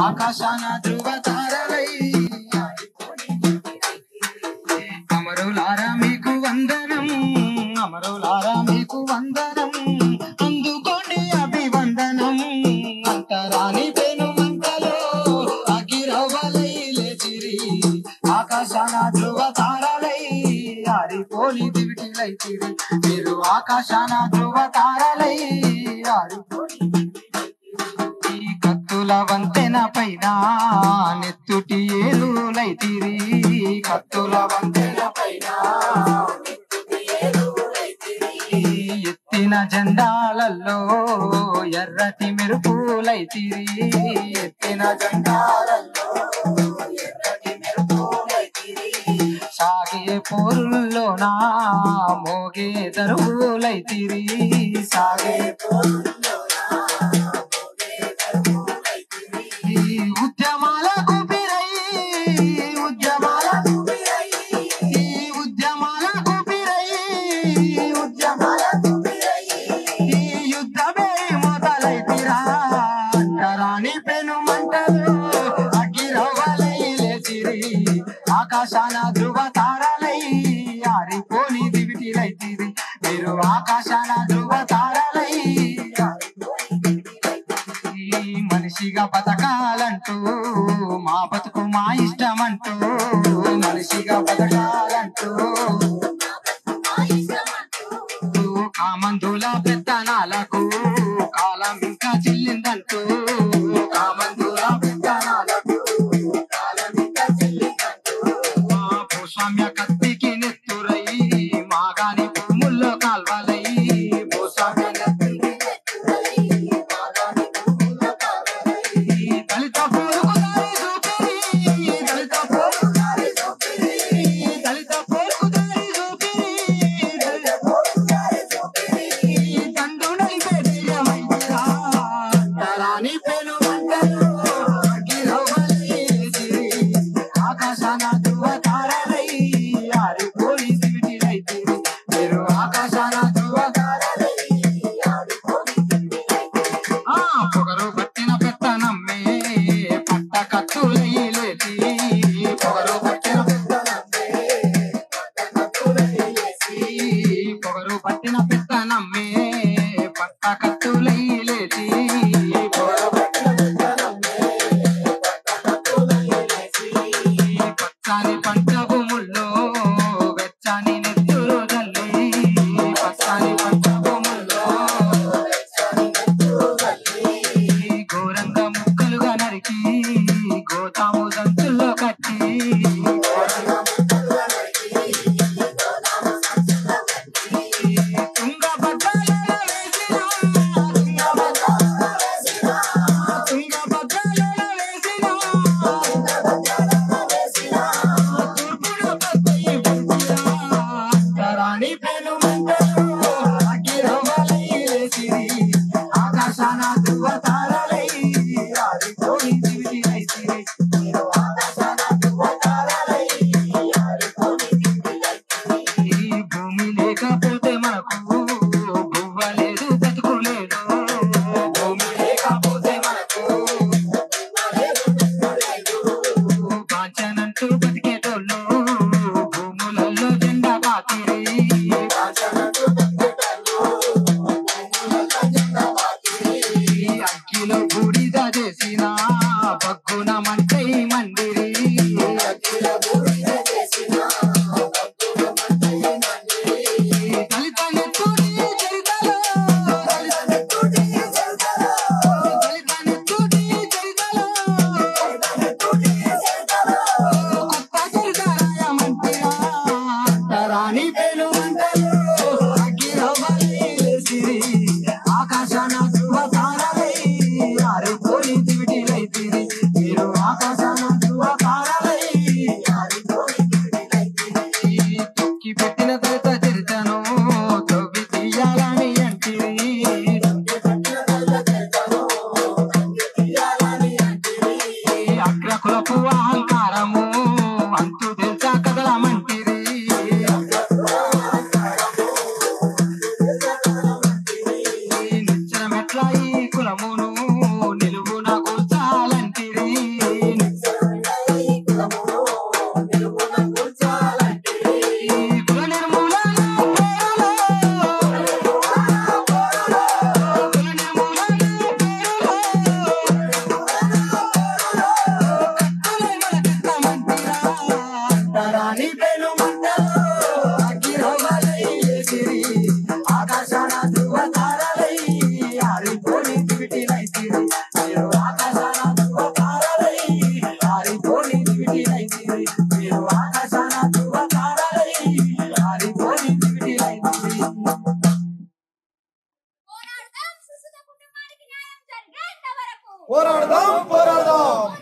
ఆకాశాన ధ్రువ తారలై అమరులారా మీకు వందనం అమరులారా మీకు వందనం అందుకోండి అభివందనం అంతరాని పెను మంటలో అగిరవలై లేచిరి ఆకాశాన ధ్రువ తారలై ఆరిపోని దివిటిలైతిరి మీరు ఆకాశాన ధ్రువ తారలై ఆరిపోని ఈ కత్తుల వంతెన పైన నెత్తుటి ఏరులైతిరి కత్తుల వంతెన పైన ఈ ఎత్తిన జెండాలలో ఎర్రటి మెరుపులైతిరి ఎత్తిన జెండాలలో ఎర్రటి మెరుపులైతిరి సాగే పోరుల్లోనా మోగే దరువులైతిరి సాగే ఈ ఉద్యమాల గుబిరై ఉద్యమాల గుబిరై ఈ ఉద్యమాల గుబిరై ఉద్యమాల గుబిరై ఈ యుద్ధమే మొదలైతిరా అంతరాని పెను మంటలు అగ్గిరవ్వలై లేచిరి ఆకాశాన ధ్రువ తారలై ఆరిపోని దివిటిలైతిరి మీరు ఆకాశాన ధ్రువ తారలై ఈ మనిషిగా బతకాలంటూ మా బతుకు మా ఇష్టమంటూ మనిషిగా బతకాలంటూ కామందుల పెత్తనాలకు కాలం ఇంకా చెల్లిందంటూ కామందుల పెత్తనాలకు కాలం ఇంకా చెల్లిందంటూ మా భూస్వామ్య కత్తికి నెత్తురై మాగాని భూముల్లో కాల్వలై భూస్వామ్య కత్తికి నెత్తురై మాగాని భూముల్లో కాల్వలై దళిత పోరుకు దారి చూపిరి దళిత పోరుకు దారి చూపిరి దళిత పోరుకు దారి చూపిరి దళిత పోరుకు దారి చూపిరి తండ్రు నలిపే ధైర్యమైతిరా తరాని పెను మంటలు అగ్గిరవ్వలేసిరి ఆకాశాన ధ్రువ తారలై ఆరిపోయి దివిటిలైతిరి మీరు ఆకాశాన ధ్రువ తారలై ఆరిపోయి దివిటిలైతిరి. ఆ పొగరు పట్టిన పెత్తనమ్మే పట్ట కత్తులై లేచి పొగరు పట్టిన పెత్తనమ్మే పట్ట కత్తులై లేచి పొగరు పట్టిన పెత్తనమ్మే పట్ట కత్తులై లేచి పొగరు పట్టిన పెత్తనమ్మే పట్ట కత్తులై లేచి పచ్చని పంట భూముల్లో వెచ్చని నెత్తురు జల్లి పచ్చని పంట భూముల్లో వెచ్చని నెత్తురు జల్లి ఘోరంగా ముక్కలుగా నరికి గోతాము సంచుల్లో కట్టి ఘోరంగా ముక్కలుగా నరికి గోతాము సంచుల్లో కట్టి తుంగభద్రలలో వేసిన తుంగభద్రలలో వేసిన తుంగభద్రలలో వేసిన తుంగభద్రలలో వేసిన తూర్పున పచ్చయి పుట్టిన తరాని పెను మంటలు అగ్గిరవ్వలై లేచిరి ఆకాశాన ధ్రువ తారలై ఆరిపోయి దివిటిలైతిరి మీరు ఆకాశాన ధ్రువ తారలై ఆరిపోయి దివిటిలైతిరి ఈ భూమి లేకపోతే మనకు బువ్వ లేదు బతుకు లేదు భూమి లేకపోతే మనకు కాంచనంటూ బతికేటోళ్ళు భూములలో జెండా పాతిరి కాంచనంటూ బతికేటోళ్ళు భూములలో జెండా పాతిరి అగ్గిలో బూడిద చేసిన బగ్గున మంటై మండిరి అగ్గిలో బూడిద చేసిన బగ్గున మంటై మండిరి దళిత నెత్తుడి చరితలో దళిత నెత్తుడి చరితలో దళిత నెత్తుడి చరితలో దళిత నెత్తుడి చరితలో కొత్త చరిత రాయమంటిరా తరాని పేలు మంటలు అగ్గిరవ్వలై లేసిరి ఆకాశాన ధ్రువ తారలై ఆరిపోయి దివిటిలైతిరి మీరు పోరాడదాం పోరాడదాం